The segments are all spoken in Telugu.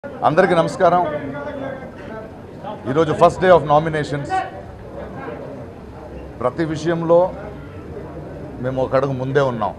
అందరికీ నమస్కారం ఈరోజు ఫస్ట్ డే ఆఫ్ నామినేషన్స్ ప్రతి విషయంలో మేము ఒక అడుగు ముందే ఉన్నాం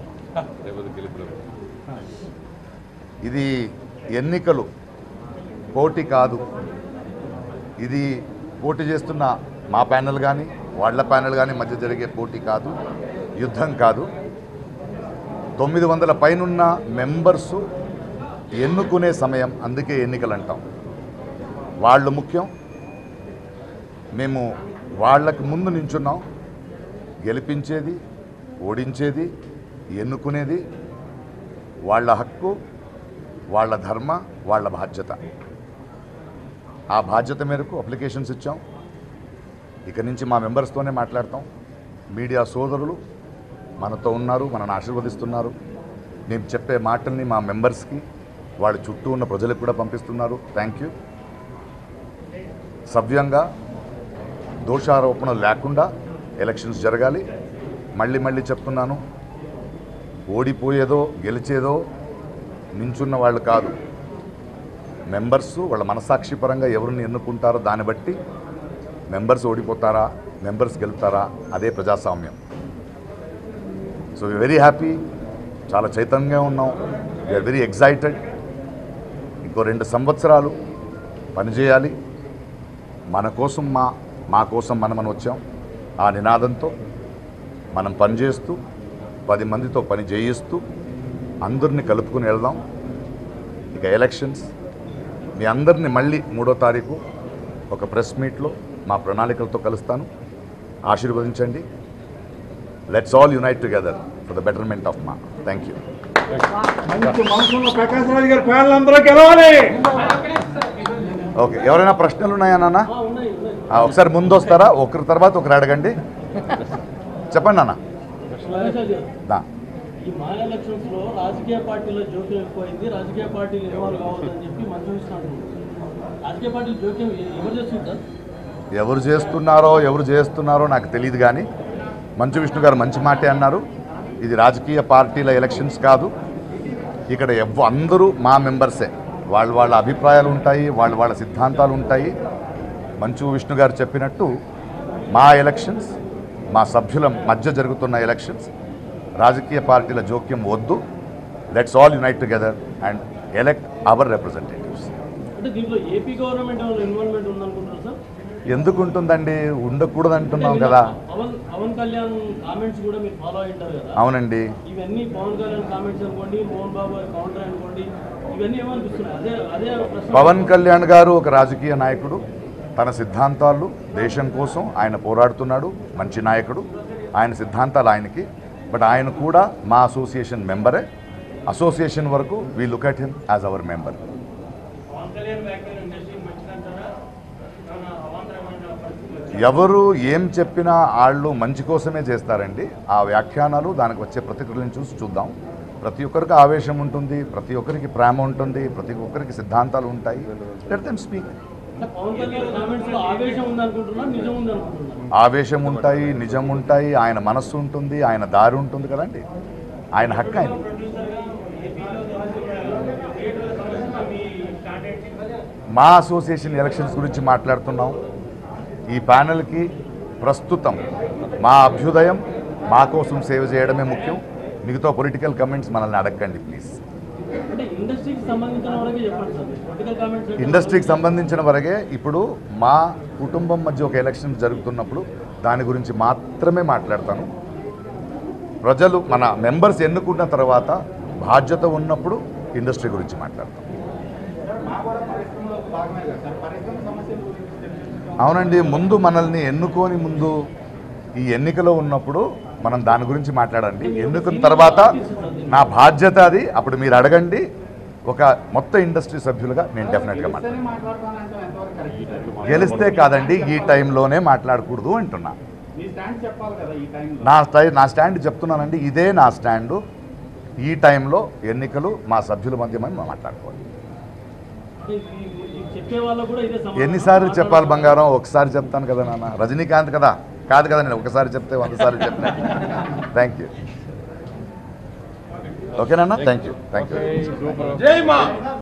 ఇది ఎన్నికలు పోటీ కాదు ఇది పోటీ చేస్తున్న మా ప్యానెల్ కానీ వాళ్ళ ప్యానెల్ కానీ మధ్య జరిగే పోటీ కాదు యుద్ధం కాదు తొమ్మిది వందల పైనున్న మెంబర్సు ఎన్నుకునే సమయం అందుకే ఎన్నికలు అంటాం వాళ్ళు ముఖ్యం మేము వాళ్ళకి ముందు నించున్నాం గెలిపించేది ఓడించేది ఎన్నుకునేది వాళ్ళ హక్కు వాళ్ళ ధర్మ వాళ్ళ బాధ్యత ఆ బాధ్యత మేరకు అప్లికేషన్స్ ఇచ్చాం ఇక నుంచి మా మెంబర్స్తోనే మాట్లాడతాం మీడియా సోదరులు మనతో ఉన్నారు మనల్ని ఆశీర్వదిస్తున్నారు నేను చెప్పే మాటల్ని మా మెంబర్స్కి వాళ్ళ చుట్టూ ఉన్న ప్రజలకు కూడా పంపిస్తున్నారు థ్యాంక్ యూ సవ్యంగా దోషారోపణ లేకుండా ఎలక్షన్స్ జరగాలి మళ్ళీ మళ్ళీ చెప్తున్నాను ఓడిపోయేదో గెలిచేదో నించున్న వాళ్ళు కాదు మెంబర్స్ వాళ్ళ మనసాక్షి పరంగా ఎవరిని ఎన్నుకుంటారో దాన్ని బట్టి మెంబర్స్ ఓడిపోతారా మెంబర్స్ గెలుతారా అదే ప్రజాస్వామ్యం సో వెరీ హ్యాపీ చాలా చైతన్యంగా ఉన్నాం వీఆర్ వెరీ ఎగ్జైటెడ్ ఇంకో రెండు సంవత్సరాలు పనిచేయాలి మన కోసం మా మా కోసం మనం మనం వచ్చాం ఆ నినాదంతో మనం పనిచేస్తూ పది మందితో పని చేయిస్తూ అందరిని కలుపుకుని వెళ్దాం ఇక ఎలక్షన్స్ మీ అందరిని మళ్ళీ మూడో తారీఖు ఒక ప్రెస్ మీట్లో మా ప్రణాళికలతో కలుస్తాను ఆశీర్వదించండి let's all unite together for the betterment of మా థ్యాంక్ యూ మంచి మనసున్న ప్రకాశ్ రాజు గారి ఫ్యాన్లు అందరూ గెలవాలి ఓకే ఎవరైనా ప్రశ్నలు ఉన్నాయా నాన్న ఆ, ఒకసారి ముందు వస్తారా ఒకరి తర్వాత ఒకరు అడగండి చెప్పండి నాన్న దా. ఈ మా ఎలక్షన్స్ లో రాజకీయ పార్టీల జోక్యం ఎక్కువైంది రాజకీయ పార్టీలు ఇన్వాల్వ్ కావద్దని చెప్పి మంచి విషయం రాజకీయ పార్టీలు జోక్యం ఎ- ఎవరు చేస్తుంటారు ఎవరు చేస్తున్నారో ఎవరు చేస్తున్నారో నాకు తెలియదు కానీ మంచు విష్ణు గారు మంచి మాటే అన్నారు ఇది రాజకీయ పార్టీల ఎలక్షన్స్ కాదు ఇక్కడ ఎవ్వ అందరూ మా మెంబర్సే వాళ్ళ వాళ్ళ అభిప్రాయాలు ఉంటాయి వాళ్ళ వాళ్ళ సిద్ధాంతాలు ఉంటాయి మంచు విష్ణు గారు చెప్పినట్టు మా ఎలక్షన్స్ మా సభ్యుల మధ్య జరుగుతున్న ఎలక్షన్స్ రాజకీయ పార్టీల జోక్యం వద్దు let's all unite together and elect our representatives అంటే దీంట్లో ఏపీ గవర్నమెంట్ ఏమైనా ఇన్వాల్వ్మెంట్ ఉందనుకుంటారు సార్ ఎందుకు ఉంటుందండి ఉండకూడదు అంటున్నాం కదా పవన్ పవన్ కళ్యాణ్ కామెంట్స్ కూడా మీరు ఫాలో అయి ఉంటారు కదా అవునండి ఇవన్నీ పవన్ కళ్యాణ్ కామెంట్స్ అనుకోండి మోహన్ బాబు గారి కౌంటర్ అనుకోండి ఇవన్నీ ఏమనిపిస్తున్నాయి అదే అదే ప్రశ్న పవన్ కళ్యాణ్ గారు ఒక రాజకీయ నాయకుడు తన సిద్ధాంతాలు దేశం కోసం ఆయన పోరాడుతున్నాడు మంచి నాయకుడు ఆయన సిద్ధాంతాలు ఆయనకి బట్ ఆయన కూడా మా అసోసియేషన్ మెంబరే అసోసియేషన్ వరకు we look at him as our member Pawan Kalyan వ్యాఖ్యలు ఇండస్ట్రీ మంచిదంటారా ఏమైనా అవాంతరమైన పరిస్థితులు ఎవరు ఏం చెప్పినా వాళ్ళు మంచి కోసమే చేస్తారండి ఆ వ్యాఖ్యానాలు దానికి వచ్చే ప్రతిక్రియలను చూసి చూద్దాం ప్రతి ఒక్కరికి ఆవేశం ఉంటుంది ప్రతి ఒక్కరికి ప్రేమ ఉంటుంది ప్రతి ఒక్కరికి సిద్ధాంతాలు ఉంటాయి లెట్ దెమ్ స్పీక్ అంటే పవన్ కళ్యాణ్ కామెంట్స్ లో ఆవేశం ఉందనుకుంటున్నా నిజం ఉందనుకుంటున్నా ఆవేశం ఉంటాయి నిజం ఉంటాయి ఆయన మనస్సు ఉంటుంది ఆయన దారి ఉంటుంది కదండి ఆయన హక్కు ఆయన మా అసోసియేషన్ ఎలక్షన్స్ గురించి మాట్లాడుతున్నాం ఈ ప్యానెల్కి ప్రస్తుతం మా అభ్యుదయం మా కోసం సేవ చేయడమే ముఖ్యం మిగతా పొలిటికల్ కమెంట్స్ మనల్ని అడగండి ప్లీజ్ అంటే ఇండస్ట్రీకి సంబంధించిన వరకే చెప్పండి సార్ పొలిటికల్ కామెంట్స్ ఇండస్ట్రీకి సంబంధించిన వరకే ఇప్పుడు మా కుటుంబం మధ్య ఒక ఎలక్షన్ జరుగుతున్నప్పుడు దాని గురించి మాత్రమే మాట్లాడతాను ప్రజలు మన మెంబర్స్ ఎన్నుకున్న తర్వాత బాధ్యత ఉన్నప్పుడు ఇండస్ట్రీ గురించి మాట్లాడతాం అవునండి ముందు మనల్ని ఎన్నుకొని ముందు ఈ ఎన్నికలో ఉన్నప్పుడు మనం దాని గురించి మాట్లాడండి ఎన్నుకున్న తర్వాత నా బాధ్యత అది అప్పుడు మీరు అడగండి ఒక మొత్తం ఇండస్ట్రీ సభ్యులుగా నేను డెఫినెట్గా మాట్లాడతాను గెలిస్తే కాదండి ఈ టైంలోనే మాట్లాడకూడదు అంటున్నా మీ స్టాండ్ చెప్పాలి కదా ఈ టైంలో నా స్టై నా స్టాండ్ చెప్తున్నానండి ఇదే నా స్టాండు ఈ టైంలో ఎన్నికలు మా సభ్యుల మధ్య మనం మాట్లాడుకోవాలి చెప్పే వాళ్ళకు కూడా ఇదే సమాధానం. ఎన్నిసార్లు చెప్పాలి బంగారం ఒకసారి చెప్తాను కదా నాన్న రజనీకాంత్ కదా కాదు కదా నేను ఒకసారి చెప్తే వంద సార్లు చెప్పిన థ్యాంక్ యూ ఓకేనా థ్యాంక్ యూ థ్యాంక్ యూ జై మా